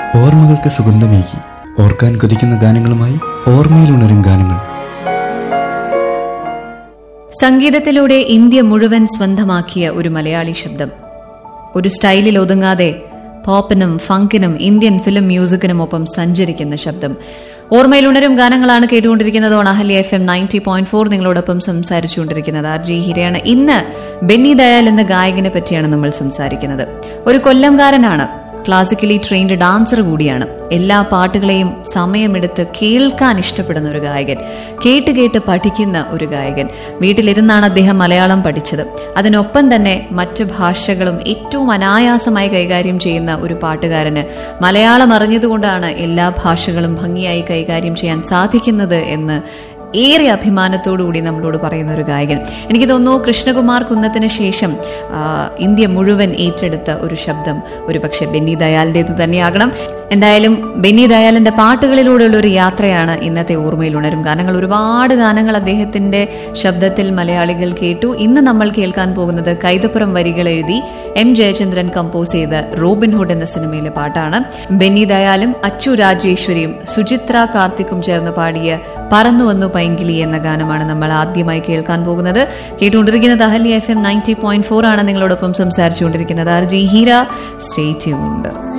ഓർമ്മകൾക്ക് സുഗന്ധമേകി ഓർക്കാൻ കൊതിക്കുന്ന ഗാനങ്ങളുമായി ഓർമ്മയിലുണരും ഗാനങ്ങൾ സംഗീതത്തിലൂടെ ഇന്ത്യ മുഴുവൻ സ്വന്തമാക്കിയ ഒരു മലയാളി ശബ്ദം ഒരു സ്റ്റൈലിൽ ഒതുങ്ങാതെ പോപ്പിനും ഫങ്കിനും ഇന്ത്യൻ ഫിലിം മ്യൂസിക്കിനുമൊപ്പം സഞ്ചരിക്കുന്ന ശബ്ദം ഓർമ്മയിലുണരും ഗാനങ്ങളാണ് കേട്ടുകൊണ്ടിരിക്കുന്നത് on Ahalya F M ninety point four നിങ്ങളോടൊപ്പം സംസാരിച്ചുകൊണ്ടിരിക്കുന്നത് ആർ ജി ഹിരയാണ് ഇന്ന് ബെന്നി ദയാൽ എന്ന ഗായകനെ പറ്റിയാണ് നമ്മൾ സംസാരിക്കുന്നത് ഒരു കൊല്ലംകാരനാണ് ക്ലാസിക്കലി ട്രെയിൻഡ് ഡാൻസർ കൂടിയാണ് എല്ലാ പാട്ടുകളെയും സമയമെടുത്ത് കേൾക്കാൻ ഇഷ്ടപ്പെടുന്ന ഒരു ഗായകൻ കേട്ട് കേട്ട് പഠിക്കുന്ന ഒരു ഗായകൻ വീട്ടിലിരുന്നാണ് അദ്ദേഹം മലയാളം പഠിച്ചത് അതിനൊപ്പം തന്നെ മറ്റ് ഭാഷകളും ഏറ്റവും അനായാസമായി കൈകാര്യം ചെയ്യുന്ന ഒരു പാട്ടുകാരന് മലയാളം അറിഞ്ഞതുകൊണ്ടാണ് എല്ലാ ഭാഷകളും ഭംഗിയായി കൈകാര്യം ചെയ്യാൻ സാധിക്കുന്നത് എന്ന് ഏറെ അഭിമാനത്തോടുകൂടി നമ്മളോട് പറയുന്ന ഒരു ഗായകൻ എനിക്ക് തോന്നുന്നു കൃഷ്ണകുമാർ കുന്നത്തിന് ശേഷം ആ, ഇന്ത്യ മുഴുവൻ ഏറ്റെടുത്ത ഒരു ശബ്ദം ഒരുപക്ഷെ ബെന്നി ദയാലിൻ്റെത് തന്നെയാകണം എന്തായാലും ബെന്നി ദയാലിന്റെ പാട്ടുകളിലൂടെയുള്ള ഒരു യാത്രയാണ് ഇന്നത്തെ ഓർമ്മയിൽ ഉണരും ഗാനങ്ങൾ ഒരുപാട് ഗാനങ്ങൾ അദ്ദേഹത്തിന്റെ ശബ്ദത്തിൽ മലയാളികൾ കേട്ടു ഇന്ന് നമ്മൾ കേൾക്കാൻ പോകുന്നത് കൈതപ്പുറം വരികൾ എഴുതി എം ജയചന്ദ്രൻ കമ്പോസ് ചെയ്ത റോബിൻഹുഡ് എന്ന സിനിമയിലെ പാട്ടാണ് ബെന്നി ദയാലും അച്ചു രാജേശ്വരിയും സുചിത്ര കാർത്തിക്കും ചേർന്ന് പാടിയ പറന്നു വന്നു പൈങ്കിളി എന്ന ഗാനമാണ് നമ്മൾ ആദ്യമായി കേൾക്കാൻ പോകുന്നത് കേട്ടുകൊണ്ടിരിക്കുന്നത് Ahalya F M ninety point four ആണ് നിങ്ങളോടൊപ്പം സംസാരിച്ചുകൊണ്ടിരിക്കുന്നത് R G Heera stay tuned